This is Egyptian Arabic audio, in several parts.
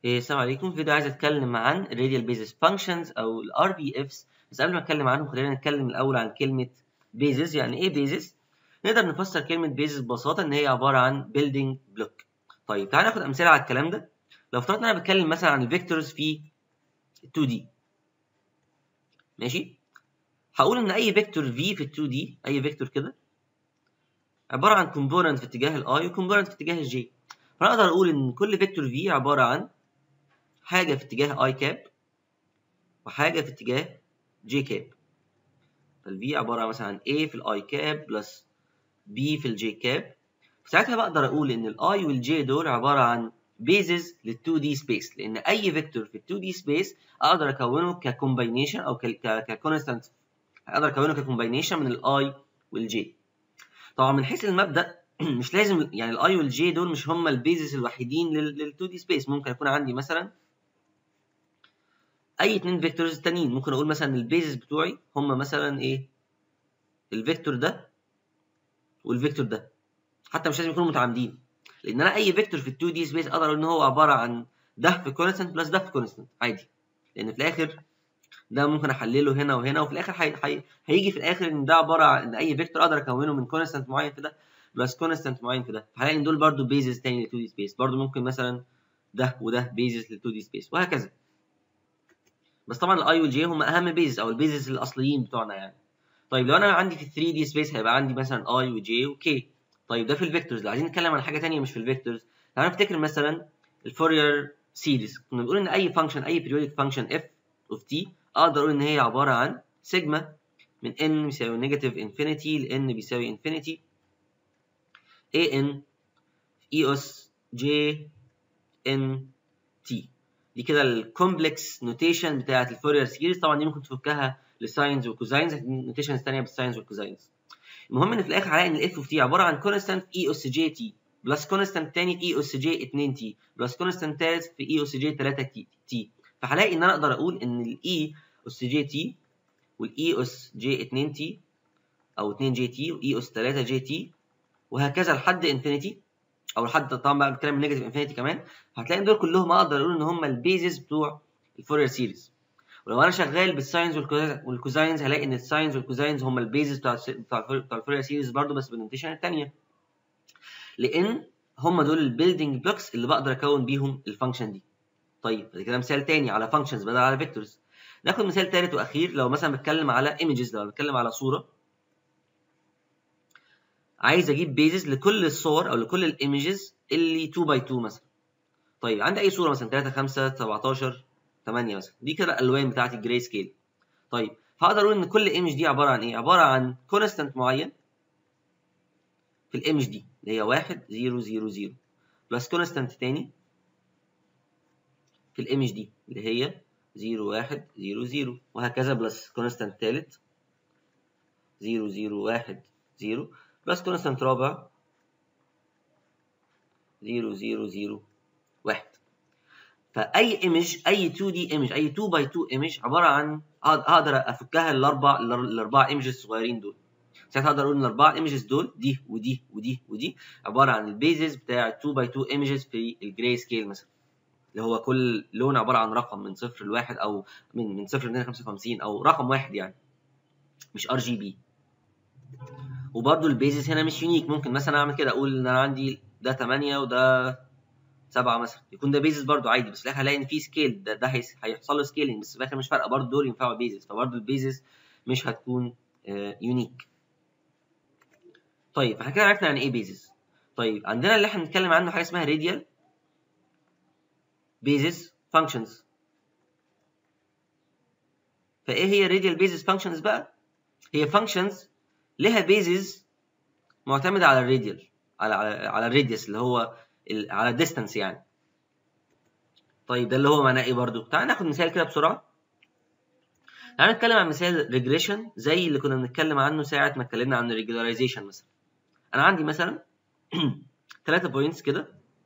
إيه، السلام عليكم في فيديو عايز اتكلم عن الراديال بيزس فانكشنز او الار بي افس بس قبل ما اتكلم عنهم خلينا نتكلم الاول عن كلمه بيزس يعني ايه بيزس نقدر نفسر كلمه بيزس ببساطه ان هي عباره عن بيلدينج بلوك طيب تعالى ناخد امثله على الكلام ده لو افترضنا انا بتكلم مثلا عن الفيكتورز في 2 دي ماشي هقول ان اي فيكتور في في 2 دي اي فيكتور كده عباره عن كومبوننت في اتجاه الاي وكومبوننت في اتجاه الجي فانا اقدر اقول ان كل فيكتور في عباره عن حاجه في اتجاه اي كاب وحاجه في اتجاه جي كاب فالفي عباره مثلا عن A في الاي كاب بلس B في الجي كاب ساعتها بقدر اقول ان الاي والجي دول عباره عن بيزز لل 2 دي سبيس لان اي فيكتور في ال 2 دي سبيس اقدر اكونه ككومباينيشن او ككونستانت اقدر اكونه ككومباينيشن من الاي والجي طبعا من حيث المبدا مش لازم يعني الاي والجي دول مش هم البيزز الوحيدين لل 2 دي سبيس ممكن يكون عندي مثلا اي اتنين فيكتورز تانيين ممكن اقول مثلا البيزز بتوعي هم مثلا ايه الفيكتور ده والفيكتور ده حتى مش لازم يكونوا متعامدين لان انا اي فيكتور في ال 2 دي سبيس اقدر اقول ان هو عباره عن ده في كونستنت بلس ده في كونستنت عادي لان في الاخر ده ممكن احلله هنا وهنا وفي الاخر هي... هي... هيجي في الاخر ان ده عباره عن ان اي فيكتور اقدر اكونه من كونستنت معين في ده بلس كونستنت معين في ده فهلاقي ان دول برضو بيزز تاني لل 2 دي سبيس برضو ممكن مثلا ده وده بيزز لل 2 دي سبيس وهكذا بس طبعا الاي والجي هم اهم بيزز او البيزز الاصليين بتوعنا يعني طيب لو انا عندي في 3 دي سبيس هيبقى عندي مثلا اي وجي وكي طيب ده في الفيكتورز لو عايزين نتكلم عن حاجه ثانيه مش في الفيكتورز تعالى نفتكر مثلا الفورير سيريز كنا بنقول ان اي فانكشن اي بيريودك فانكشن اف اوف تي اقدر اقول ان هي عباره عن سيجما من n بيساوي نيجاتيف انفينيتي ل n بيساوي انفينيتي a n e اس j n t دي كده الكومبلكس نوتيشن بتاعت الفورير سيريز طبعا دي ممكن تفكها للساينز والكوزاينز النوتيشنز الثانيه بالساينز والكوزاينز المهم ان في الاخر هلاقي ان الاف اوف تي عباره عن كونستانت اي اس جي تي بلس كونستانت تاني في اي اس جي 2 تي بلس كونستانت ثالث في اي اس جي 3 تي تي فهلاقي ان انا اقدر اقول ان الاي اس جي تي والاي اس جي 2 تي او 2 جي تي واي اس 3 جي تي وهكذا لحد انفينيتي او لحد طبعا بقى بتكلم نيجاتيف انفينيتي كمان هتلاقي ان دول كلهم اقدر اقول ان هم البيزز بتوع الفورير سيريز ولو انا شغال بالساينز والكوزاينز هلاقي ان الساينز والكوزاينز هم البيزز بتاع بتاع الفورير سيريز برضه بس بالنوتيشن الثانيه لان هم دول البيلدينج بلوكس اللي بقدر اكون بيهم الفانكشن دي طيب ده كده مثال تاني على فانكشنز بدل على فيكتورز ناخد مثال ثالث واخير لو مثلا بتكلم على ايمجز لو بتكلم على صوره عايز اجيب بيزز لكل الصور او لكل الايمجز اللي 2 باي 2 مثلا طيب عندي اي صوره مثلا 3 5 17 8 مثلا دي كده الالوان بتاعتي الجراي سكيل طيب فاقدر اقول ان كل ايمج دي عباره عن ايه عباره عن كونستانت معين في الايمج دي اللي هي 1 0 0 0 بلس كونستانت تاني في الايمج دي اللي هي 0 1 0 0 وهكذا بلس كونستانت ثالث 0 0 1 0 بلس كونستانت رابع 0 0 0 1 فاي ايمج اي 2 دي ايمج اي 2 باي 2 ايمج عباره عن اقدر افكها الاربع الاربع ايمجز الصغيرين دول ساعتها اقدر اقول ان الاربع ايمجز دول دي ودي ودي ودي عباره عن البيزز بتاع 2 باي 2 ايمجز في الجراي سكيل مثلا اللي هو كل لون عباره عن رقم من صفر لواحد او من من صفر ل 255 او رقم واحد يعني مش ار جي بي وبرده البيزز هنا مش يونيك ممكن مثلا اعمل كده اقول ان انا عندي ده 8 وده 7 مثلا يكون ده بيزز برده عادي بس في الاخر هلاقي ان في سكيل ده, ده هيحصل له سكيلينج بس في الاخر مش فارقه برده دول ينفعوا بيزز فبرده البيزز مش هتكون آه يونيك طيب احنا كده عرفنا يعني ايه بيزز طيب عندنا اللي احنا بنتكلم عنه حاجه اسمها راديال بيزز فانكشنز فايه هي راديال بيزز فانكشنز بقى هي فانكشنز لها بيزز معتمده على الراديال على على, على الراديوس اللي هو على الديستانس يعني طيب ده اللي هو معناه ايه برضو تعال ناخد مثال كده بسرعه تعال نتكلم عن مثال ريجريشن زي اللي كنا بنتكلم عنه ساعه ما اتكلمنا عن الريجولاريزيشن مثلا انا عندي مثلا ثلاثة بوينتس كده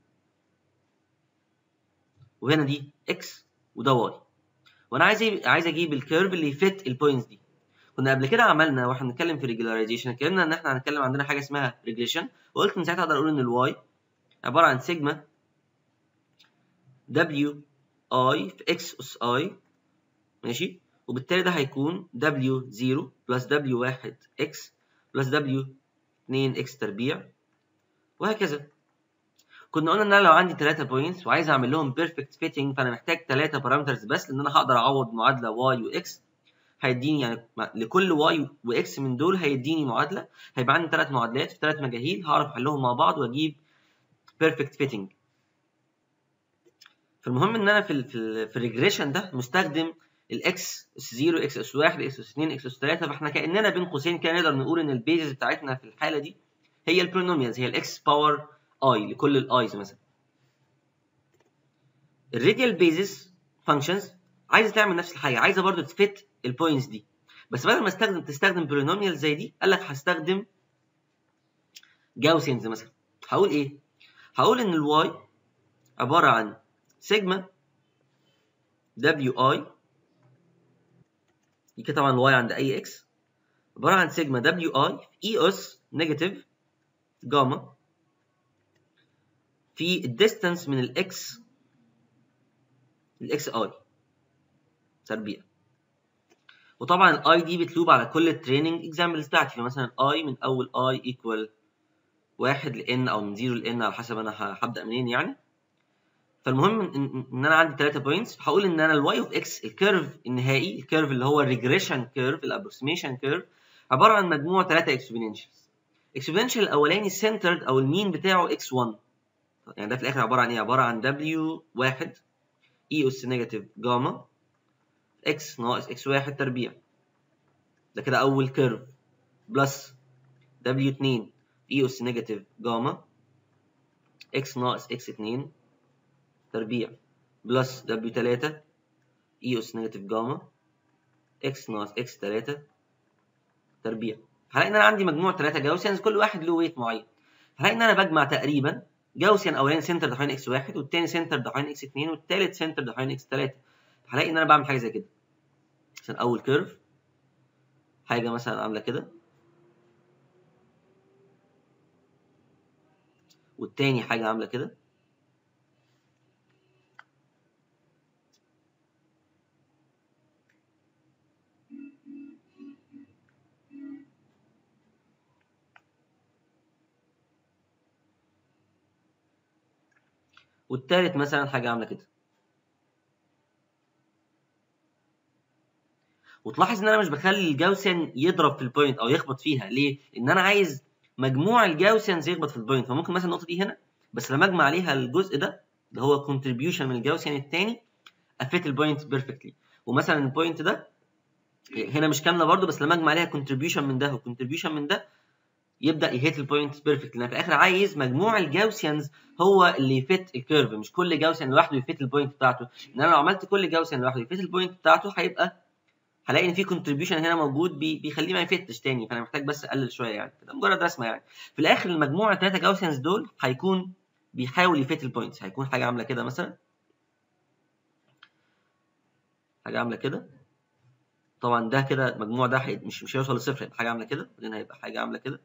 وهنا دي اكس وده واي وانا عايز عايز اجيب الكيرف اللي يفت البوينتس دي كنا قبل كده عملنا واحنا بنتكلم في ريجولاريزيشن اتكلمنا ان احنا هنتكلم عندنا حاجه اسمها ريجريشن وقلت من ساعتها اقدر اقول ان الواي عباره عن سيجما w i في x اس i ماشي وبالتالي ده هيكون w0 بلس w1 x بلس w2 x تربيع وهكذا كنا قلنا ان انا لو عندي 3 بوينتس وعايز اعمل لهم بيرفكت فيتنج فانا محتاج 3 بارامترز بس لان انا هقدر اعوض معادله y و x هيديني يعني لكل y و x من دول هيديني معادله هيبقى عندي ثلاث معادلات في ثلاث مجاهيل هعرف احلهم مع بعض واجيب بيرفكت فيتنج فالمهم ان انا في ال في, ال في الريجريشن ده مستخدم الاكس اس 0 اكس اس 1 اكس اس 2 اكس اس 3 فاحنا كاننا بين قوسين كده نقدر نقول ان البيزز بتاعتنا في الحاله دي هي البولينوميالز هي الاكس باور اي لكل الايز مثلا الراديال بيزز فانكشنز عايزه تعمل نفس الحاجه عايزه برضو تفت البوينتس دي بس بدل ما استخدم تستخدم بولينوميال زي دي قال لك هستخدم جاوسينز مثلا هقول ايه هقول ان الواي عباره عن سيجما دبليو اي دي كده طبعا الواي عند اي اكس عباره عن سيجما دبليو اي اي اس نيجاتيف جاما في الديستانس من الاكس الاكس اي تربيع وطبعا الاي دي بتلوب على كل التريننج اكزامبلز بتاعتي فمثلا اي من اول اي ايكوال واحد لان او من 0 لان على حسب انا هبدا منين يعني فالمهم ان, إن انا عندي 3 بوينتس هقول ان انا الواي اوف اكس الكيرف النهائي الكيرف اللي هو الريجريشن كيرف الابروكسيميشن كيرف عباره عن مجموع 3 اكسبوننشالز الاكسبوننشال الاولاني سنترد او المين بتاعه اكس 1 يعني ده في الاخر عباره عن ايه عباره عن دبليو 1 اي اس نيجاتيف جاما اكس ناقص اكس 1 تربيع ده كده اول كيرف بلس دبليو 2 اي اس نيجاتيف جاما اكس ناقص اكس 2 تربيع بلس دبليو 3 اي اس نيجاتيف جاما اكس ناقص اكس 3 تربيع هلاقي ان انا عندي مجموع 3 جاوسيانز كل واحد له ويت معين هلاقي ان انا بجمع تقريبا جاوسيان اولاني سنتر حوالين اكس 1 والتاني سنتر حوالين اكس 2 والتالت سنتر حوالين اكس 3 هلاقي ان انا بعمل حاجه زي كده مثلا اول كيرف حاجه مثلا عامله كده والتاني حاجه عامله كده والتالت مثلا حاجه عامله كده وتلاحظ ان انا مش بخلي الجاوسيان يضرب في البوينت او يخبط فيها ليه لان انا عايز مجموع الجاوسيانز يخبط في البوينت فممكن مثلا النقطه دي هنا بس لما اجمع عليها الجزء ده اللي هو كونتريبيوشن من الجاوسيان الثاني افيت البوينت بيرفكتلي ومثلا البوينت ده هنا مش كامله برده بس لما اجمع عليها كونتريبيوشن من ده وكونتريبيوشن من ده يبدا يهيت البوينت بيرفكت لان في الاخر عايز مجموع الجاوسيانز هو اللي يفت الكيرف مش كل جاوسيان لوحده يفت البوينت بتاعته ان انا لو عملت كل جاوسيان لوحده يفت البوينت بتاعته هيبقى هلاقي ان في كونتريبيوشن هنا موجود بي بيخليه ما يفتش تاني فانا محتاج بس اقلل شويه يعني ده مجرد رسمه يعني في الاخر المجموع الثلاثه جاوسيانز دول هيكون بيحاول يفت البوينتس هيكون حاجه عامله كده مثلا حاجه عامله كده طبعا ده كده المجموع ده حي... مش مش هيوصل لصفر هيبقى حاجه عامله كده بعدين هيبقى حاجه عامله كده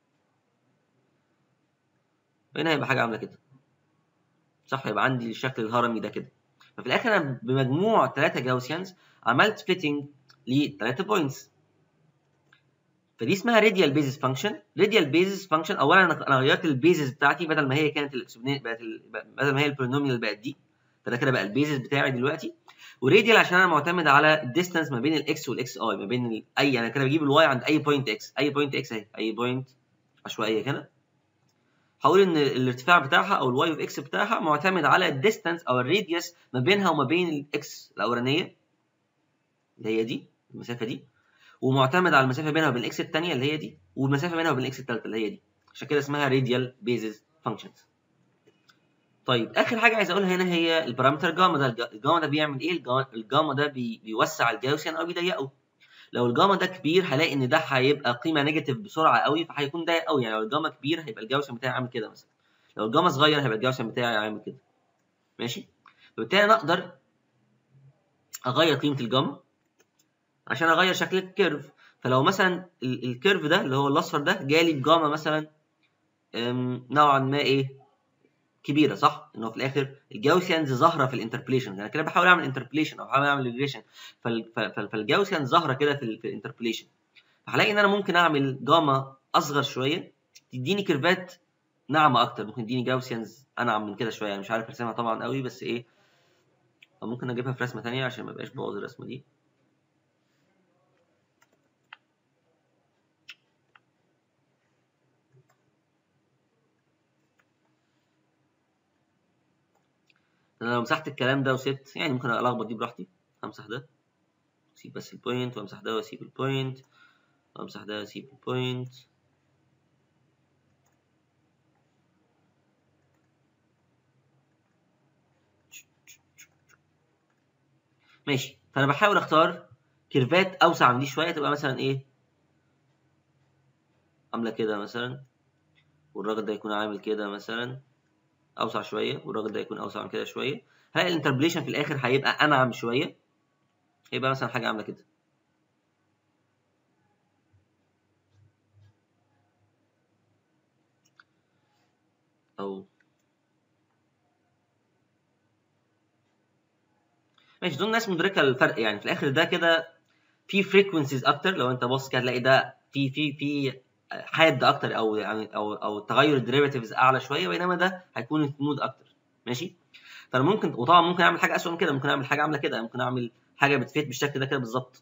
هنا هيبقى حاجه عامله كده صح يبقى عندي الشكل الهرمي ده كده ففي الاخر انا بمجموع ثلاثه جاوسيانز عملت فيتنج لثلاثه بوينتس فدي اسمها راديال بيزس فانكشن راديال بيزس فانكشن اولا انا غيرت البيزس بتاعتي بدل ما هي كانت بقت بدل ما هي البولينوميال بقت دي فده كده بقى البيزس بتاعي دلوقتي وراديال عشان انا معتمد على الديستانس ما بين الاكس والاكس اي ما بين اي انا كده بجيب الواي عند اي بوينت اكس اي بوينت اكس اهي اي بوينت عشوائيه كده هقول ان الارتفاع بتاعها او الواي اوف اكس بتاعها معتمد على الديستانس او الراديوس ما بينها وما بين الاكس الاولانيه اللي هي دي المسافه دي ومعتمد على المسافه بينها وبين الاكس الثانيه اللي هي دي والمسافه بينها وبين الاكس الثالثه اللي هي دي عشان كده اسمها راديال بيزز فانكشنز طيب اخر حاجه عايز اقولها هنا هي البارامتر جاما ده الجاما ده بيعمل ايه الجاما ده بي بيوسع الجاوسيان او بيضيقه لو الجاما ده كبير هلاقي ان ده هيبقى قيمه نيجاتيف بسرعه قوي فهيكون ضيق قوي يعني لو الجاما كبير هيبقى الجاوسيان بتاعي عامل كده مثلا لو الجاما صغير هيبقى الجاوسيان بتاعي عامل كده ماشي فبالتالي انا اقدر اغير قيمه الجاما عشان اغير شكل الكيرف فلو مثلا الكيرف ده اللي هو الاصفر ده جالي بجاما مثلا نوعا ما ايه كبيره صح ان هو في الاخر الجاوسيانز ظاهره في الانتربوليشن انا كده بحاول اعمل انتربوليشن او بحاول اعمل ريجريشن فالجاوسيانز ظاهره كده في, ال في الانتربوليشن فهلاقي ان انا ممكن اعمل جاما اصغر شويه تديني كيرفات ناعمه اكتر ممكن تديني جاوسيانز انعم من كده شويه يعني مش عارف ارسمها طبعا قوي بس ايه أو ممكن اجيبها في رسمه ثانيه عشان ما ابقاش بوظ الرسمه دي انا لو مسحت الكلام ده وسبت يعني ممكن الخبط دي براحتي امسح ده اسيب بس البوينت وامسح ده واسيب البوينت وامسح ده واسيب البوينت ماشي فانا بحاول اختار كيرفات اوسع من دي شويه تبقى مثلا ايه عامله كده مثلا والراجل ده يكون عامل كده مثلا اوسع شويه والراجل ده يكون اوسع من كده شويه هلاقي الانتربليشن في الاخر هيبقى انعم شويه هيبقى مثلا حاجه عامله كده او ماشي دول ناس مدركه الفرق يعني في الاخر ده كده في فريكونسيز اكتر لو انت بص كده هتلاقي ده في في في حاد اكتر او يعني او او تغير الديريفاتيفز اعلى شويه بينما ده هيكون سموث اكتر ماشي فانا ممكن وطبعا ممكن اعمل حاجه اسوء من كده ممكن اعمل حاجه عامله كده ممكن اعمل حاجه بتفيت بالشكل ده كده بالظبط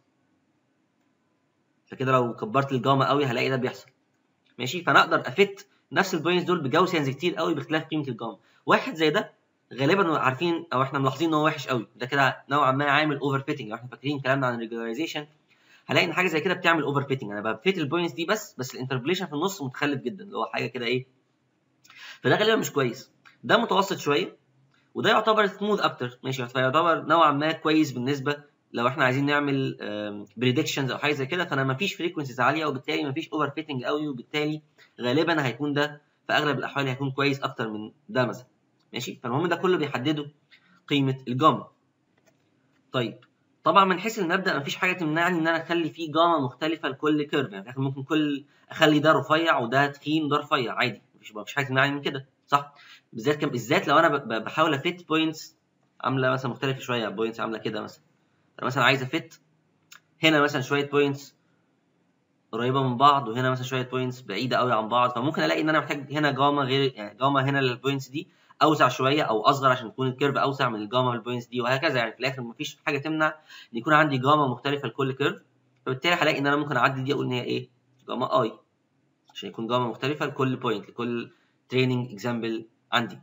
فكده لو كبرت الجاما قوي هلاقي ده بيحصل ماشي فانا اقدر افت نفس البوينتس دول بجوسيانز كتير قوي باختلاف قيمه الجاما واحد زي ده غالبا عارفين او احنا ملاحظين ان هو وحش قوي ده كده نوعا ما عامل اوفر فيتنج لو احنا فاكرين كلامنا عن الريجولاريزيشن هلاقي ان حاجه زي كده بتعمل اوفر فيتنج انا بفيت البوينتس دي بس بس الانتربوليشن في النص متخلف جدا اللي هو حاجه كده ايه فده غالبا مش كويس ده متوسط شويه وده يعتبر سموث اكتر ماشي فيعتبر نوعا ما كويس بالنسبه لو احنا عايزين نعمل بريدكشنز او حاجه زي كده فانا مفيش فريكونسيز عاليه وبالتالي مفيش اوفر فيتنج قوي وبالتالي غالبا هيكون ده في اغلب الاحوال هيكون كويس اكتر من ده مثلا ماشي فالمهم ده كله بيحدده قيمه الجاما طيب طبعا من حيث المبدا مفيش حاجه تمنعني ان انا اخلي فيه جاما مختلفه لكل كيرف يعني ممكن كل اخلي ده رفيع وده تخين وده رفيع عادي مفيش مفيش حاجه تمنعني من كده صح بالذات كم بالذات لو انا بحاول افيت بوينتس عامله مثلا مختلفه شويه بوينتس عامله كده مثلا انا مثلا عايز افيت هنا مثلا شويه بوينتس قريبه من بعض وهنا مثلا شويه بوينتس بعيده قوي عن بعض فممكن الاقي ان انا محتاج هنا جاما غير يعني جاما هنا للبوينتس دي اوسع شويه او اصغر عشان يكون الكيرف اوسع من الجاما البوينتس دي وهكذا يعني في الاخر مفيش حاجه تمنع ان يكون عندي جاما مختلفه لكل كيرف فبالتالي هلاقي ان انا ممكن اعدي دي اقول ان هي ايه جاما اي عشان يكون جاما مختلفه لكل بوينت لكل تريننج اكزامبل عندي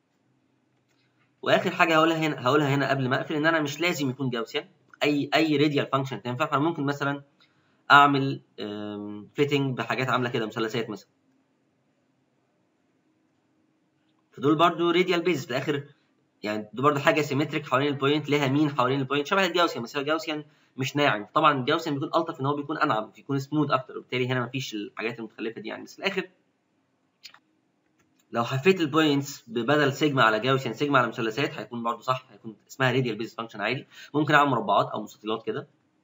واخر حاجه هقولها هنا هقولها هنا قبل ما اقفل ان انا مش لازم يكون جاوسيان اي اي راديال فانكشن تنفع فانا ممكن مثلا اعمل فيتنج بحاجات عامله كده مثلثات مثلا فدول برضو راديال بيزس في الاخر يعني دول برضو حاجه سيمتريك حوالين البوينت ليها مين حوالين البوينت شبه الجاوسيان بس الجاوسيان مش ناعم طبعا الجاوسيان بيكون الطف ان هو بيكون انعم بيكون سموث اكتر وبالتالي هنا مفيش الحاجات المتخلفه دي يعني بس في الاخر لو حفيت البوينتس بدل سيجما على جاوسيان سيجما على مثلثات هيكون برضو صح هيكون اسمها راديال بيزس فانكشن عادي ممكن اعمل مربعات او مستطيلات كده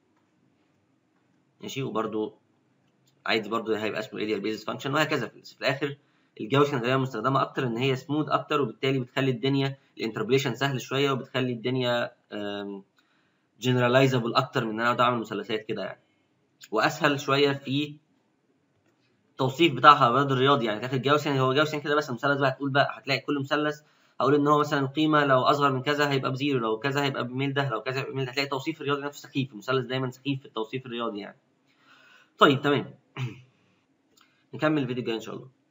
ماشي وبرضو عادي برضو هيبقى اسمه راديال بيزس فانكشن وهكذا في الاخر الجاوسيان غالبا مستخدمه اكتر ان هي سموث اكتر وبالتالي بتخلي الدنيا الانتربوليشن سهل شويه وبتخلي الدنيا جنرالايزابل اكتر من ان انا اقعد اعمل مثلثات كده يعني واسهل شويه في التوصيف بتاعها برضه الرياضي يعني في الاخر جاوسيان هو جاوسيان كده بس مثلث بقى هتقول بقى هتلاقي كل مثلث هقول ان هو مثلا القيمه لو اصغر من كذا هيبقى بزيرو لو كذا هيبقى بميل ده لو كذا هيبقى بميل ده هتلاقي التوصيف الرياضي نفسه سخيف المثلث دايما سخيف في التوصيف الرياضي يعني طيب تمام نكمل الفيديو الجاي ان شاء الله